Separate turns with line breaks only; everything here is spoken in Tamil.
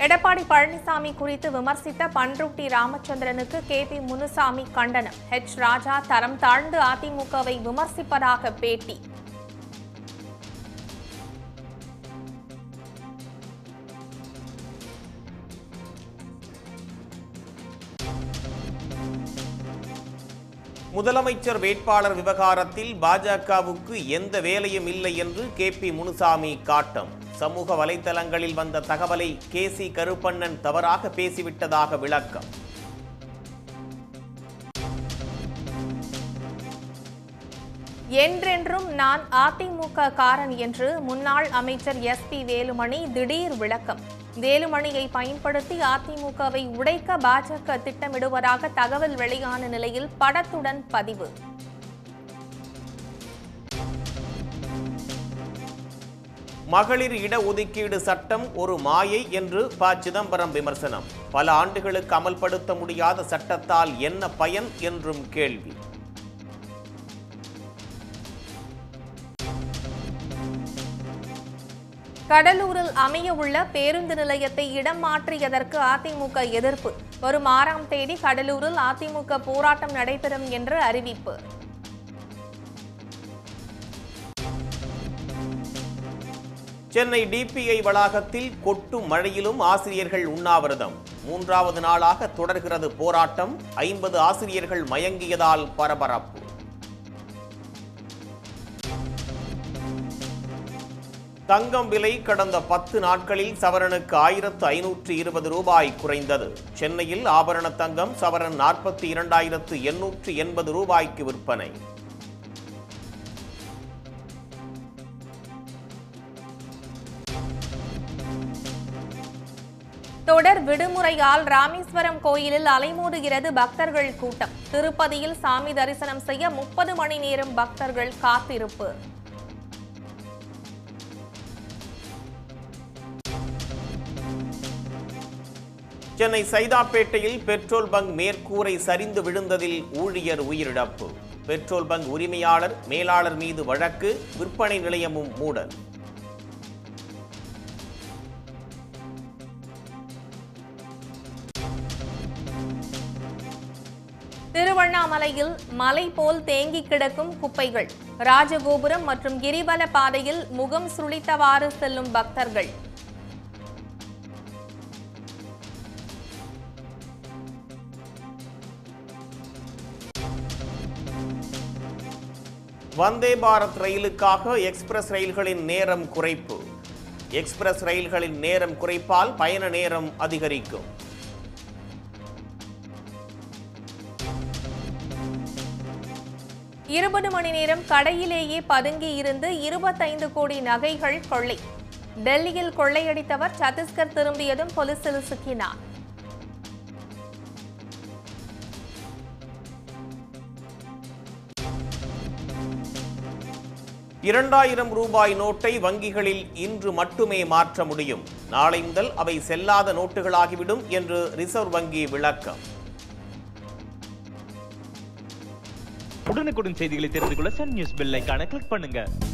எடப்பாடி பழனிசாமி குறித்து விமர்சித்த பன்ருட்டி ராமச்சந்திரனுக்கு கே பி முனுசாமி கண்டனம் ஹெச் ராஜா தரம் தாழ்ந்து அதிமுகவை விமர்சிப்பதாக பேட்டி
முதலமைச்சர் வேட்பாளர் விவகாரத்தில் பாஜகவுக்கு எந்த வேலையும் இல்லை என்று கே பி முனுசாமி காட்டம் சமூக வலைதளங்களில் வந்த தகவலை கே சி கருப்பண்ணன் தவறாக பேசிவிட்டதாக விளக்கம்
என்றென்றும் நான் அதிமுக காரன் என்று முன்னாள் அமைச்சர் எஸ் பி வேலுமணி திடீர் விளக்கம் வேலுமணியை பயன்படுத்தி அதிமுகவை உடைக்க பாஜக திட்டமிடுவதாக தகவல் வெளியான நிலையில் படத்துடன் பதிவு
மகளிர் இடஒதுக்கீடு சட்டம் ஒரு மாயை என்று ப சிதம்பரம் விமர்சனம் பல ஆண்டுகளுக்கு அமல்படுத்த முடியாத சட்டத்தால் என்ன பயன் என்றும் கேள்வி
கடலூரில் அமைய உள்ள பேருந்து நிலையத்தை இடம் மாற்றியதற்கு அதிமுக எதிர்ப்பு வரும் ஆறாம் தேதி கடலூரில் அதிமுக போராட்டம் நடைபெறும் என்று அறிவிப்பு
சென்னை டிபிஐ வளாகத்தில் கொட்டும் மழையிலும் ஆசிரியர்கள் உண்ணாவிரதம் மூன்றாவது நாளாக தொடர்கிறது போராட்டம் ஐம்பது ஆசிரியர்கள் மயங்கியதால் பரபரப்பு தங்கம் விலை கடந்த பத்து நாட்களில் சவரனுக்கு ஆயிரத்து ஐநூற்று இருபது ரூபாய் குறைந்தது சென்னையில் ஆபரண தங்கம் சவரன் நாற்பத்தி இரண்டாயிரத்து எண்ணூற்று எண்பது ரூபாய்க்கு விற்பனை
தொடர் விடுமுறையால் ராமேஸ்வரம் கோயிலில் அலைமோதுகிறது பக்தர்கள் கூட்டம் திருப்பதியில் சாமி தரிசனம் செய்ய முப்பது மணி நேரம் பக்தர்கள் காத்திருப்பு
சென்னை சைதாப்பேட்டையில் பெட்ரோல் பங்க் மேற்கூரை சரிந்து விழுந்ததில் ஊழியர் உயிரிழப்பு பெட்ரோல் பங்க் உரிமையாளர் மேலாளர் மீது வழக்கு விற்பனை நிலையமும் மூடல்
திருவண்ணாமலையில் மலை போல் தேங்கி கிடக்கும் குப்பைகள் ராஜகோபுரம் மற்றும் கிரிவல பாதையில் முகம் சுளித்தவாறு செல்லும் பக்தர்கள்
வந்தே பாரத் ரயிலுக்காக எக்ஸ்பிரஸ் ரயில்களின் நேரம் குறைப்பு எக்ஸ்பிரஸ் ரயில்களின் நேரம் குறைப்பால் பயண நேரம் அதிகரிக்கும்
இருபது மணி நேரம் கடையிலேயே பதுங்கி இருந்து இருபத்தைந்து கோடி நகைகள் கொள்ளை டெல்லியில் கொள்ளையடித்தவர் சத்தீஸ்கர் திரும்பியதும் போலீசில் சிக்கினார்
இரண்டாயிரம் ரூபாய் நோட்டை வங்கிகளில் இன்று மட்டுமே மாற்ற முடியும் நாளை முதல் அவை செல்லாத நோட்டுகளாகிவிடும் என்று ரிசர்வ் வங்கி விளக்கம்
உடனுக்குடன் செய்திகளை தெரிந்து கொள்ள சன் நியூஸ் பெல் ஐகானை கிளிக் பண்ணுங்க